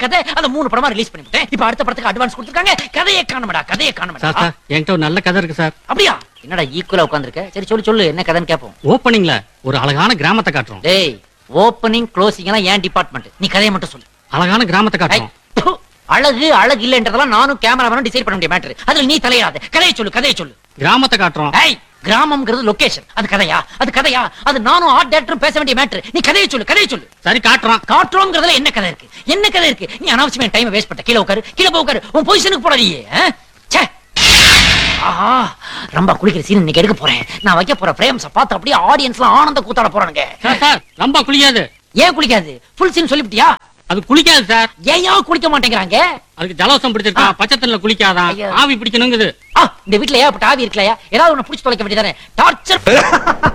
கதை அந்த மூணு படமா ரிலீஸ் பண்ணிவிட்டேன் இப்ப அடுத்த படத்துக்கு அட்வான்ஸ் கொடுத்துருக்காங்க கதையை காணமடா கதையை காணமடா சார் சார் என்கிட்ட ஒரு நல்ல கதை இருக்கு சார் அப்படியா என்னடா ஈக்குவலா உட்கார்ந்திருக்க சரி சொல்லு சொல்லு என்ன கதைன்னு கேப்போம் ஓப்பனிங்ல ஒரு அழகான கிராமத்தை காட்டுறோம் டேய் ஓப்பனிங் க்ளோசிங் எல்லாம் ஏன் டிபார்ட்மெண்ட் நீ கதையை மட்டும் சொல்லு அழகான கிராமத்தை ஐ, காட்டுறோம் ப்பு, அழகு அழகு இல்லன்றதெல்லாம் நானும் கேமராமேனும் டிசைட் பண்ண முடிய மேட்டர் அதுல நீ தலையிடாத கதையை சொல்லு கதையை சொல்லு கிராமத்தை காட்டுறோம் ஏய் கிராமம்ங்கிறது லொகேஷன் அது கதையா அது கதையா அது நானும் ஆர்ட் டைரக்டரும் பேச வேண்டிய மேட்டர் நீ கதையை சொல்லு கதையை சொல்லு சரி காட்டுறோம் காட்டுறோங்கிறதுல என்ன கதை இருக்கு என்ன கதை இருக்கு நீ அனாவசியமா டைம் வேஸ்ட் பண்ண கீழே உட்காரு கீழே போய் உட்காரு உன் பொசிஷனுக்கு போட நீ ச்சே ஆஹா ரொம்ப குளிக்கிற சீன் இன்னைக்கு எடுக்க போறேன் நான் வைக்க போற பிரேம்ஸ பார்த்து அப்படியே ஆடியன்ஸ்லாம் ஆனந்த கூத்தாட போறானுங்க சார் சார் ரொம்ப குளிக்காது ஏன் குளிக்காது ஃபுல் சீன் சொல்லிவிட்டியா அது குளிக்காது சார் ஏன் ஏன் குளிக்க மாட்டேங்கிறாங்க அதுக்கு ஜலவசம் பிடிச்சிருக்கா ஆ. பச்சை தண்ணில குளிக்காதான் ஐயோ. ஆவி பிடிக்கணுங்குது ஆ இந்த வீட்ல ஏன் ஆவி இருக்கலையா ஏதாவது ஒண்ணு புடிச்சு தொலைக்க வேண்டியதானே டார்ச்சர்